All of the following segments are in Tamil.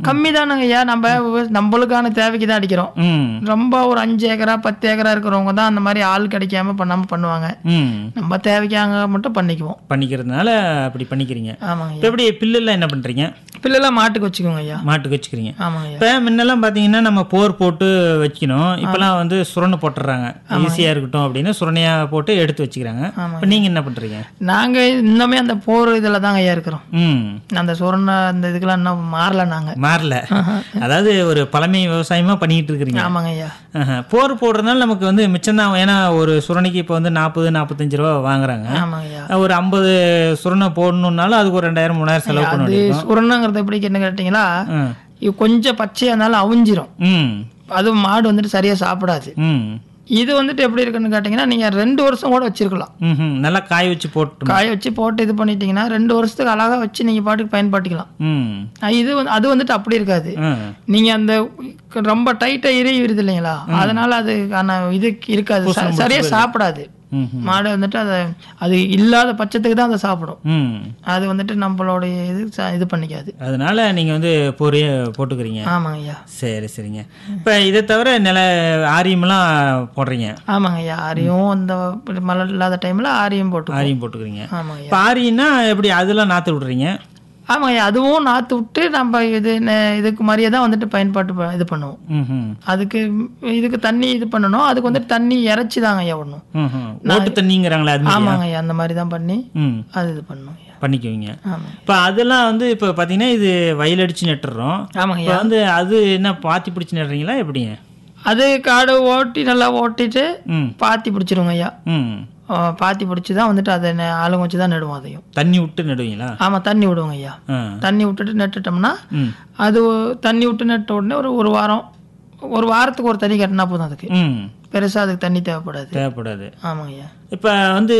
கம்மி தானுங்க ஐயா நம்ம விவ- நம்மளுக்கான தேவைக்கு தான் அடிக்கிறோம் ம் ரொம்ப ஒரு அஞ்சு ஏக்கரா பத்து ஏக்கரா இருக்கிறவங்க தான் அந்த மாதிரி ஆள் கிடைக்காம பண்ணாம பண்ணுவாங்க ம் நம்ம தேவைக்காக மட்டும் பண்ணிக்குவோம் பண்ணிக்கிறதுனால அப்படி பண்ணிக்கிறீங்க ஆமாங்க இப்போ எப்படி பில்லுலாம் என்ன பண்ணுறீங்க பிள்ளைலாம் மாட்டுக்கு வச்சுக்கோங்க ஐயா மாட்டுக்கு வச்சுக்கிறீங்க ஆமாங்க ஐயா இப்போ முன்னெல்லாம் பார்த்தீங்கன்னா நம்ம போர் போட்டு வைக்கணும் இப்போலாம் வந்து சுரணை போட்டுடுறாங்க ஈஸியாக இருக்கட்டும் அப்படின்னு சுரணையாக போட்டு எடுத்து வச்சுக்கிறாங்க இப்போ நீங்கள் என்ன பண்ணுறீங்க நாங்க இன்னுமே அந்த போர் இதுல தாங்க ஐயா இருக்கிறோம் ம் அந்த சுரண அந்த இதுக்கெல்லாம் இன்னும் மாறல நாங்க மாறல அதாவது ஒரு பழமை விவசாயமாக பண்ணிக்கிட்டு இருக்கிறீங்க ஆமாங்க ஐயா ஆஹா. போர் போடுறதுனால நமக்கு வந்து மிச்சம்தான் ஏன்னா ஒரு சுரணைக்கு இப்போ வந்து நாற்பது நாற்பத்தஞ்சு ரூபா வாங்குறாங்க ஆமாங்க ஐயா ஒரு ஐம்பது சுரணை போடணுன்னாலும் அதுக்கு ஒரு ரெண்டாயிரம் மூணாயிரம் செலவு பண்ண அது வேண்டியிருக்கும் சுரணங்கிறது எப்படி என்ன கேட்டீங்களா ம். இது கொஞ்சம் பச்சையா இருந்தாலும் அவிஞ்சிரும் ம் அதுவும் மாடு வந்துட்டு சரியா சாப்பிடாது ம் இது வந்துட்டு எப்படி இருக்குன்னு கேட்டீங்கன்னா நீங்க ரெண்டு வருஷம் கூட வச்சிருக்கலாம் ம்ஹும். நல்லா காய வச்சு போட்டு காய வச்சு போட்டு இது பண்ணிட்டீங்கன்னா ரெண்டு வருஷத்துக்கு அழகா வச்சு நீங்க பாட்டுக்கு பயன்படுத்திக்கலாம் ம் அஹ் இது வந்து அது வந்துட்டு அப்படி இருக்காது ஆ. நீங்க அந்த ரொம்ப டைட்டா இறுகி வருது இல்லைங்களா அதனால அதுக்கான இது இருக்காது ச- சரியா சாப்பிடாது ம்ஹும். மாடு வந்துட்டு அதை அது இல்லாத பட்சத்துக்கு தான் அதை சாப்பிடும் ம் அது வந்துட்டு நம்மளுடைய இது ச- இது பண்ணிக்காது அதனால நீங்கள் வந்து பொரிய போட்டுக்கிறீங்க ஆமாங்க ஐயா சரி சரிங்க இப்போ இதை தவிர நில ஆரியமெல்லாம் போடுறீங்க ஆமாங்க ஐயா ஆரியும் அந்த மழை இல்லாத டைம்ல ஆரியும் போட்டு ஆரியம் போட்டுக்கிறீங்க ஆமாங்க ஐயா இப்போ ஆரியம்னா எப்படி அதெல்லாம் நாற்று விடுறீங்க ஆமாங்க ஐயா அதுவும் நாத்து விட்டு நம்ம இது நெ- இதுக்கு மாதிரியே தான் வந்துட்டு பயன்பாட்டு ப- இது பண்ணுவோம் ம்ஹும். அதுக்கு இதுக்கு தண்ணி இது பண்ணணும் அதுக்கு வந்துட்டு தண்ணி இறைச்சி தாங்க ஐயா விடணும் ம்ஹும். ஓட்டு தண்ணிங்கிறாங்களே அது மாதிரி ஆமாங்க ஐயா அந்த மாதிரி தான் பண்ணி ம் அது இது பண்ணணும் ஐயா பண்ணிக்குவீங்க ஆமாங்க இப்போ அதெல்லாம் வந்து இப்போ பார்த்தீங்கன்னா இது வயலடிச்சு நட்டுறோம் ஆமாங்க இப்போ ஐயா வந்து அது என்ன பாத்தி பிடிச்சி நடுறீங்களா எப்படிங்க அது காடு ஓட்டி நல்லா ஓட்டிட்டு ம் பாத்தி பிடிச்சிருங்க ஐயா ம் ஆ, பாத்தி பிடிச்சி தான் வந்துட்டு அதை நெ- ஆளுங்க வச்சு தான் நடுவோம் அதையும் தண்ணி விட்டு நடுவீங்களா ஆமாம் தண்ணி விடுவோங்க ஐயா ஆ தண்ணி விட்டுட்டு நட்டுட்டோம்னா ம் அது ஒ- தண்ணி விட்டு நட்ட உடனே ஒரு ஒரு வாரம் ஒரு வாரத்துக்கு ஒரு தண்ணி கட்டினா போதும் அதுக்கு ம் பெருசாக அதுக்கு தண்ணி தேவைப்படாது தேவைப்படாது ஆமாங்க ஐயா இப்போ வந்து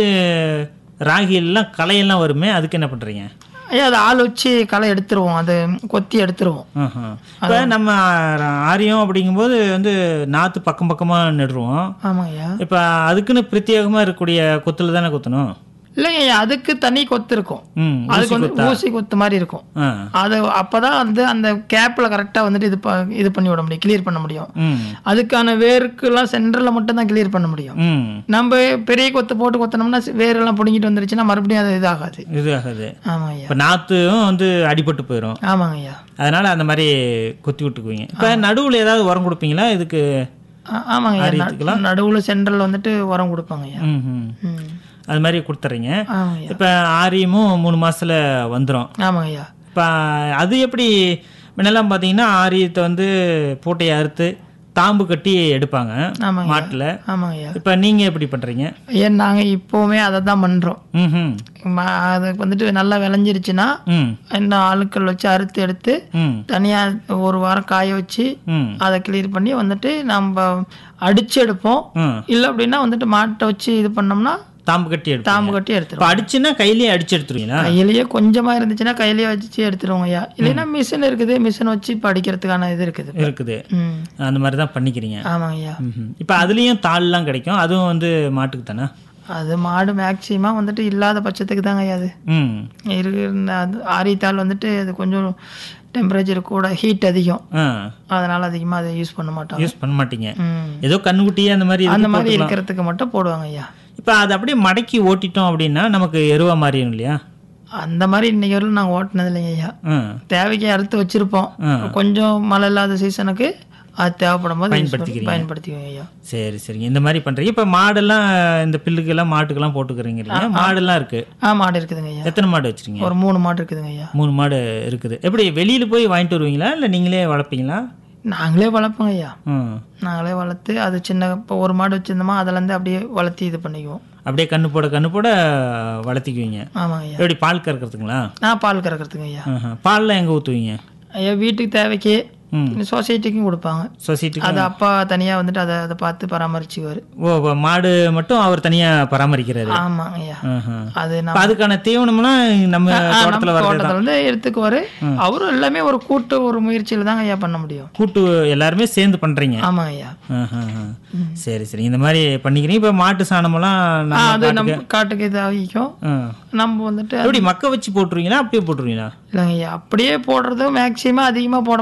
ராகி எல்லாம் களையெல்லாம் வருமே அதுக்கு என்ன பண்ணுறீங்க ஐயா அது ஆள் வச்சு களை எடுத்துருவோம் அது கொத்தி எடுத்துருவோம் இப்போ நம்ம ஆரியம் அப்படிங்கும்போது வந்து நாற்று பக்கம் பக்கமாக நடுறோம் ஆமாங்க ஐயா இப்போ அதுக்குன்னு பிரத்யேகமாக இருக்கக்கூடிய கொத்தில் தானே குத்தணும் இல்லைங்க ஐயா அதுக்கு தனி கொத்து இருக்கும் ம் அதுக்கு வந்து ஊசி கொத்து மாதிரி இருக்கும் ஆ அது அப்பதான் வந்து அந்த கேப்ல கரெக்டா வந்துட்டு இது ப- இது பண்ணி விட முடியும் கிளியர் பண்ண முடியும் ம் அதுக்கான வேருக்குலாம் சென்டர்ல மட்டும் தான் கிளியர் பண்ண முடியும் ம் நம்ம பெரிய கொத்து போட்டு கொத்தனோம்னா வேரெல்லாம் பிடுங்கிட்டு வந்துருச்சுன்னா மறுபடியும் அது இதாகாது இது ஆகுது ஆமாங்க ஐயா இப்போ நாற்றும் வந்து அடிபட்டு போயிடும் ஆமாங்க ஐயா அதனால அந்த மாதிரி கொத்தி விட்டுக்குவீங்க இப்போ நடுவில் ஏதாவது உரம் கொடுப்பீங்களா இதுக்கு ஆ- ஆமாங்க ஐயா நடு- நடுவுல சென்ட்ரல் வந்துட்டு உரம் கொடுப்பாங்க ஐயா ம் ம் ம். அது மாதிரி கொடுத்துட்றீங்க ஆமாங்க ஐயா இப்போ ஆரியமும் மூணு மாசத்துல வந்துடும் ஆமாங்க ஐயா இப்போ அது எப்படி முன்னெல்லாம் பார்த்தீங்கன்னா ஆரியத்தை வந்து பூட்டையை அறுத்து தாம்பு கட்டி எடுப்பாங்க ஆமாங்க மாட்டில் ஆமாங்க ஐயா இப்போ நீங்கள் எப்படி பண்ணுறீங்க ஐயா நாங்க இப்போவுமே அதை தான் பண்றோம் ம் ம- அது வந்துட்டு நல்லா விளைஞ்சிருச்சுன்னா ம் இன்னும் ஆளுக்கள் வச்சு அறுத்து எடுத்து ம் தனியா ஒரு வாரம் காய வச்சு ம் அதை கிளியர் பண்ணி வந்துட்டு நம்ம அடிச்சு எடுப்போம் ம் இல்லை அப்படின்னா வந்துட்டு மாட்டை வச்சு இது பண்ணோம்னா தாம்பு கட்டி எடுப்போம் தாம்பு கட்டி எடுத்துருவோம் இப்போ அடிச்சுன்னா கையிலேயே அடிச்சு எடுத்துருவீங்களா கையிலேயே கொஞ்சமா இருந்துச்சுன்னா கையிலேயே வச்சு எடுத்துருவோங்க ஐயா இல்லைன்னா மிஷின் இருக்குது மிஷின் வச்சு இப்போ அடிக்கிறதுக்கான இது இருக்குது இருக்குது ம் அந்த மாதிரி தான் பண்ணிக்கிறீங்க ஆமாங்க ஐயா ம்ஹும். இப்போ அதுலேயும் தாள்லாம் கிடைக்கும் அதுவும் வந்து மாட்டுக்கு தானே அது மாடு மேக்சிமம் வந்துட்டு இல்லாத பட்சத்துக்கு தாங்க ஐயா அது ம் இருக்கு அது ஆரித்தாள் வந்துட்டு அது கொஞ்சம் டெம்பரேச்சர் கூட ஹீட் அதிகம் ஆ அதனால அதிகமா அதை யூஸ் பண்ண மாட்டாங்க யூஸ் பண்ண மாட்டீங்க ம் ஏதோ கண்ணுக்குட்டியே அந்த மாதிரி அந்த இதுக்கு மாதிரி போட்டுக்கலாம். இருக்கிறதுக்கு மட்டும் போடுவாங்க ஐயா இப்போ அதை அப்படியே மடக்கி ஓட்டிட்டோம் அப்படின்னா நமக்கு எருவா மாறிடும் இல்லையா அந்த மாதிரி இன்னைக்கு வரையும் நாங்கள் ஓட்டினது இல்லைங்க ஐயா ஆ தேவைக்கு அறுத்து வச்சிருப்போம் ஆ. கொஞ்சம் மழை இல்லாத சீசனுக்கு அது தேவைப்படும் போது use பண்ணி பயன்படுத்திக்கிறீங்க. பயன்படுத்திக்குவோங்க ஐயா சரி சரிங்க இந்த மாதிரி பண்ணுறீங்க இப்போ மாடெல்லாம் இந்த பில்லுக்கெல்லாம் மாட்டுக்கெல்லாம் போட்டுக்கிறீங்க மாடெல்லாம் இருக்குது ஆ மாடு இருக்குதுங்க ஐயா எத்தனை மாடு வச்சுருங்க ஒரு மூணு மாடு இருக்குதுங்க ஐயா மூணு மாடு இருக்குது எப்படி வெளியில் போய் வாங்கிட்டு வருவீங்களா இல்லை நீங்களே வளர்ப்பீங்களா நாங்களே வளர்ப்போங்க ஐயா ம் நாங்களே வளர்த்து அது சின்ன இப்போ ஒரு மாடு வச்சிருந்தோமா அதுலேருந்து அப்படியே வளர்த்தி இது பண்ணிக்குவோம் அப்படியே கண்ணு போட கண்ணு போட வளர்த்திக்குவீங்க ஆமாங்க ஐயா எப்படி பால் கறக்கிறதுங்களா நான் பால் கறக்கிறதுங்க ஐயா ஆஹா. பால்லாம் எங்கே ஊற்றுவீங்க ஐயா வீட்டுக்கு தேவைக்கு ம் சொசைட்டிக்கும் கொடுப்பாங்க சொசைட்டிக்கு அது அப்பா தனியாக வந்துட்டு அதை அதை பார்த்து பராமரிச்சுக்குவார் ஓ அப்ப மாடு மட்டும் அவர் தனியாக பராமரிக்கிறாரு ஆமாங்க ஐயா ஆஹா. அது நம்ம அப்ப அதுக்கான தீவனம்லாம் நம்ம தோட்டத்தில் வர்றது தோட்டத்துல இருந்து எடுத்துக்குவாரு அவரும் எல்லாமே ஒரு கூட்டு ஒரு முயற்சியில தாங்க ஐயா பண்ண முடியும் கூட்டு எல்லாருமே சேர்ந்து பண்ணுறீங்க ஆமாங்க ஐயா சரி சரி இந்த மாதிரி பண்ணிக்கிறீங்க இப்போ மாட்டு சாணமெல்லாம் ஆ, நம்ம அது காட்டுக்கு- நம்ம காட்டுக்கு இதாகிக்கும் ஆ. நம்ம வந்துட்டு எப்படி மக்க வச்சு போட்டுருவீங்களா அப்படியே போட்டுருவீங்களா இல்லைங்க ஐயா அப்படியே போடுறதும் மேக்சிமம் அதிகமாக போட